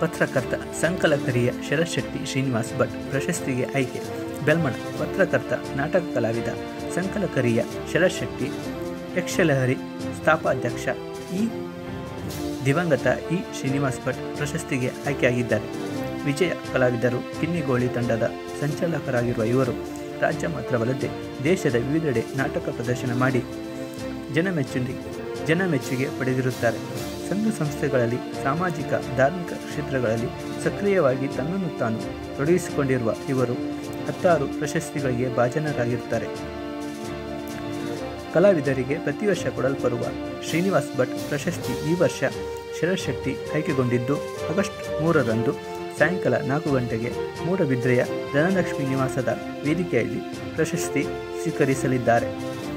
ಪತ್ರಕರ್ತ ಸಂಕಲಕರಿಯ ಶರತ್ಶೆಟ್ಟಿ ಶ್ರೀನಿವಾಸ್ ಭಟ್ ಪ್ರಶಸ್ತಿಗೆ ಆಯ್ಕೆ ಬೆಲ್ಮಣ ಪತ್ರಕರ್ತ ನಾಟಕ ಕಲಾವಿದ ಸಂಕಲಕರಿಯ ಶರತ್ಶೆಟ್ಟಿ ಯಕ್ಷಲಹರಿ ಸ್ಥಾಪಾಧ್ಯಕ್ಷ ಈ ದಿವಂಗತ ಇ ಶ್ರೀನಿವಾಸ್ ಭಟ್ ಪ್ರಶಸ್ತಿಗೆ ಆಯ್ಕೆಯಾಗಿದ್ದಾರೆ ವಿಜಯ ಕಲಾವಿದರು ಕಿನ್ನಿಗೋಳಿ ತಂಡದ ಸಂಚಾಲಕರಾಗಿರುವ ಇವರು ರಾಜ್ಯ ಮಾತ್ರವಲ್ಲದೆ ದೇಶದ ವಿವಿಧೆಡೆ ನಾಟಕ ಪ್ರದರ್ಶನ ಮಾಡಿ ಜನಮೆಚ್ಚುಗೆ ಜನಮೆಚ್ಚುಗೆ ಪಡೆದಿರುತ್ತಾರೆ ಸಂಘ ಸಂಸ್ಥೆಗಳಲ್ಲಿ ಸಾಮಾಜಿಕ ಧಾರ್ಮಿಕ ಕ್ಷೇತ್ರಗಳಲ್ಲಿ ಸಕ್ರಿಯವಾಗಿ ತನ್ನನ್ನು ತಾನು ತೊಡಗಿಸಿಕೊಂಡಿರುವ ಇವರು ಹತ್ತಾರು ಪ್ರಶಸ್ತಿಗಳಿಗೆ ಭಾಜನರಾಗಿರುತ್ತಾರೆ ಕಲಾವಿದರಿಗೆ ಪ್ರತಿ ವರ್ಷ ಕೊಡಲ್ಪಡುವ ಶ್ರೀನಿವಾಸ್ ಭಟ್ ಪ್ರಶಸ್ತಿ ಈ ವರ್ಷ ಶರತ್ಶೆಟ್ಟಿ ಆಯ್ಕೆಗೊಂಡಿದ್ದು ಆಗಸ್ಟ್ ಮೂರರಂದು ಸಾಯಂಕಾಲ ನಾಲ್ಕು ಗಂಟೆಗೆ ಮೂಡಬಿದ್ರೆಯ ಧನಲಕ್ಷ್ಮಿ ನಿವಾಸದ ವೇದಿಕೆಯಲ್ಲಿ ಪ್ರಶಸ್ತಿ ಸ್ವೀಕರಿಸಲಿದ್ದಾರೆ